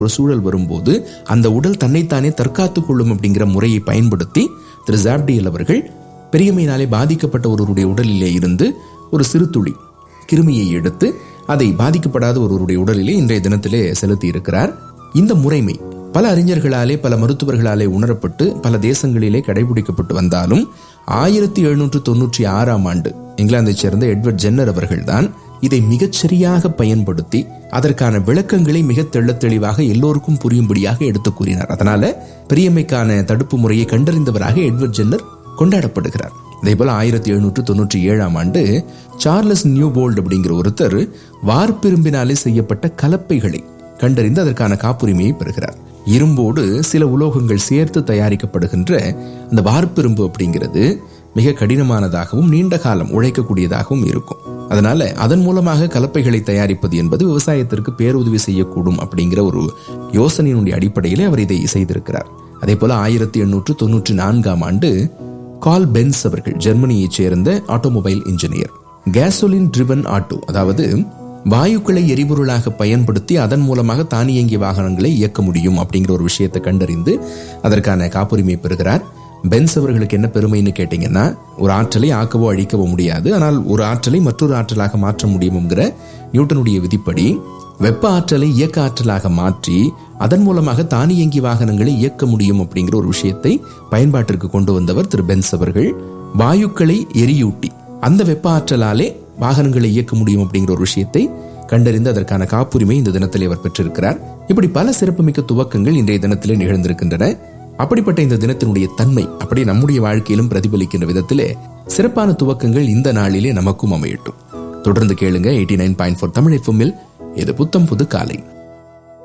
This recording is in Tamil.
ஒரு சூழல் வரும்போது அந்த உடல் தன்னைத்தானே தற்காத்துக் கொள்ளும் அப்படிங்கிற முறையை பயன்படுத்தி திரு ஜாப்டியல் அவர்கள் பெரியமையினாலே பாதிக்கப்பட்ட ஒருவருடைய உடலிலே இருந்து ஒரு சிறு துளி கிருமியை எடுத்து அதை பாதிக்கப்படாத ஒருவருடைய உடலிலே இன்றைய தினத்திலே செலுத்தி இருக்கிறார் இந்த முறைமை பல அறிஞர்களாலே பல மருத்துவர்களாலே உணரப்பட்டு பல தேசங்களிலே கடைபிடிக்கப்பட்டு வந்தாலும் ஆயிரத்தி எழுநூற்று தொன்னூற்றி ஆறாம் ஆண்டு இங்கிலாந்தைச் சேர்ந்த எட்வர்ட் ஜென்னர் அவர்கள்தான் இதை மிகச்சரியாக பயன்படுத்தி அதற்கான விளக்கங்களை மிக தெள்ளத் தெளிவாக எல்லோருக்கும் புரியும்படியாக எடுத்து கூறினார் அதனால பெரியம்மைக்கான தடுப்பு முறையை கண்டறிந்தவராக எட்வர்ட் ஜென்னர் கொண்டாடப்படுகிறார் அதே போல ஆயிரத்தி எழுநூற்று தொன்னூற்றி ஏழாம் ஆண்டு சார்லஸ் நியூபோல்ட் அப்படிங்கிற ஒருத்தர் வார்ப்பிரும்பினாலே செய்யப்பட்ட கலப்பைகளை கண்டறிந்து அதற்கான காப்புரிமையை பெறுகிறார் இரும்போடு சில உலோகங்கள் சேர்த்து தயாரிக்கப்படுகின்ற அந்த வார்ப்பிரும்பு அப்படிங்கிறது மிக கடினமானதாகவும் நீண்ட காலம் உழைக்கக்கூடியதாகவும் இருக்கும் அதனால அதன் மூலமாக கலப்பைகளை தயாரிப்பது என்பது விவசாயத்திற்கு பேருதவி செய்யக்கூடும் அப்படிங்கிற ஒரு யோசனையினுடைய அடிப்படையிலே அவர் இதை செய்திருக்கிறார் அதே போல ஆயிரத்தி எண்ணூற்று தொன்னூற்றி நான்காம் ஆண்டு கால் பென்ஸ் அவர்கள் ஜெர்மனியைச் சேர்ந்த automobile engineer gasoline driven auto அதாவது வாயுக்களை எரிபொருளாக பயன்படுத்தி அதன் மூலமாக தானியங்கி வாகனங்களை இயக்க முடியும் அப்படிங்கிற ஒரு விஷயத்தை கண்டறிந்து அதற்கான காப்புரிமை பெறுகிறார் பென்ஸ் அவர்களுக்கு என்ன பெருமைன்னு கேட்டீங்கன்னா ஒரு ஆற்றலை ஆக்கவோ அழிக்கவோ முடியாது ஆனால் ஒரு ஆற்றலை மற்றொரு ஆற்றலாக மாற்ற முடியுங்கிற நியூட்டனுடைய விதிப்படி வெப்ப ஆற்றலை இயக்க ஆற்றலாக மாற்றி அதன் மூலமாக தானியங்கி வாகனங்களை இயக்க முடியும் அப்படிங்கிற ஒரு விஷயத்தை பயன்பாட்டிற்கு கொண்டு வந்தவர் திரு பென்ஸ் அவர்கள் வாயுக்களை எரியூட்டி அந்த வெப்ப ஆற்றலாலே வாகனங்களை இயக்க முடியும் அப்படிங்கிற ஒரு விஷயத்தை கண்டறிந்து அதற்கான காப்புரிமை இந்த தினத்திலே அவர் பெற்றிருக்கிறார் இப்படி பல சிறப்புமிக்க துவக்கங்கள் இன்றைய தினத்திலே நிகழ்ந்திருக்கின்றன அப்படிப்பட்ட இந்த தினத்தினுடைய தன்மை அப்படி நம்முடைய வாழ்க்கையிலும் பிரதிபலிக்கின்ற விதத்திலே சிறப்பான துவக்கங்கள் இந்த நாளிலே நமக்கும் அமையட்டும் தொடர்ந்து கேளுங்க eighty nine point four Tamil எஃப்எம்மில் இது புத்தம் புது காலை